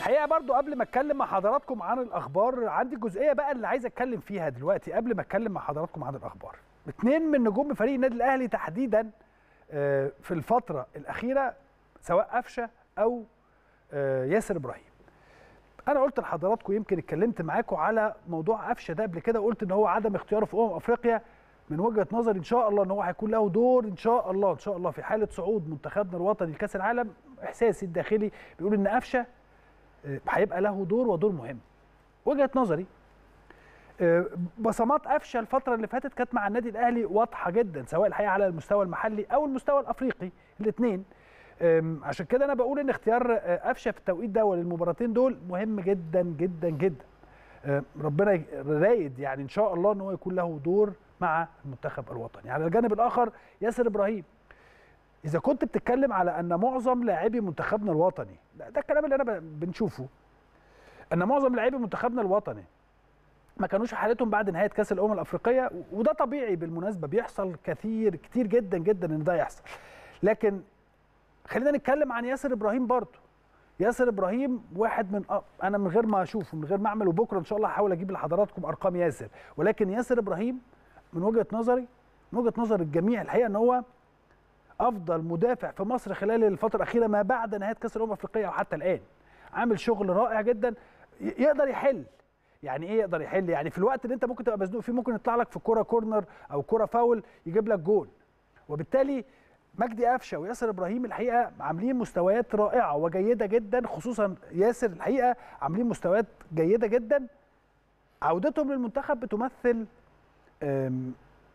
الحقيقه برضو قبل ما اتكلم مع حضراتكم عن الاخبار عندي جزئيه بقى اللي عايز اتكلم فيها دلوقتي قبل ما اتكلم مع حضراتكم عن الاخبار اثنين من نجوم فريق النادي الاهلي تحديدا آه، في الفتره الاخيره سواء قفشه او آه، ياسر ابراهيم انا قلت لحضراتكم يمكن اتكلمت معاكم على موضوع قفشه ده قبل كده قلت ان هو عدم اختياره في امم افريقيا من وجهه نظري ان شاء الله ان هو هيكون له دور ان شاء الله ان شاء الله في حاله صعود منتخبنا الوطني لكاس العالم احساسي الداخلي بيقول ان قفشه آه، هيبقى له دور ودور مهم وجهه نظري آه، بصمات قفشه الفتره اللي فاتت كانت مع النادي الاهلي واضحه جدا سواء الحقيقه على المستوى المحلي او المستوى الافريقي الاثنين عشان كده انا بقول ان اختيار آه، قفشه في التوقيت ده وللمباراتين دول مهم جدا جدا جدا آه، ربنا ي- رايد يعني ان شاء الله ان هو يكون له دور مع المنتخب الوطني على الجانب الاخر ياسر ابراهيم اذا كنت بتتكلم على ان معظم لاعبي منتخبنا الوطني ده, ده الكلام اللي انا ب- بنشوفه ان معظم لاعبي منتخبنا الوطني ما كانوش في حالتهم بعد نهايه كاس الامم الافريقيه و- وده طبيعي بالمناسبه بيحصل كثير كتير جدا جدا ان ده يحصل لكن خلينا نتكلم عن ياسر ابراهيم برضه ياسر ابراهيم واحد من أ... انا من غير ما اشوفه من غير ما اعمل وبكره ان شاء الله هحاول اجيب لحضراتكم ارقام ياسر ولكن ياسر ابراهيم من وجهه نظري من وجهه نظر الجميع الحقيقه ان هو افضل مدافع في مصر خلال الفتره الاخيره ما بعد نهايه كاس الامم الافريقيه وحتى الان عامل شغل رائع جدا ي- يقدر يحل يعني ايه يقدر يحل يعني في الوقت اللي انت ممكن تبقى مزنوق فيه ممكن يطلع لك في كوره كورنر او كوره فاول يجيب لك جول وبالتالي مجدي قفشه وياسر ابراهيم الحقيقه عاملين مستويات رائعه وجيده جدا خصوصا ياسر الحقيقه عاملين مستويات جيده جدا عودتهم للمنتخب بتمثل أم،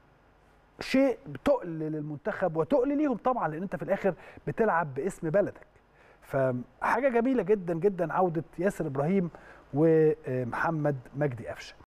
شيء تقل للمنتخب وتقل ليهم طبعا لان انت في الاخر بتلعب باسم بلدك فحاجه جميله جدا جدا عوده ياسر ابراهيم ومحمد مجدي قفشه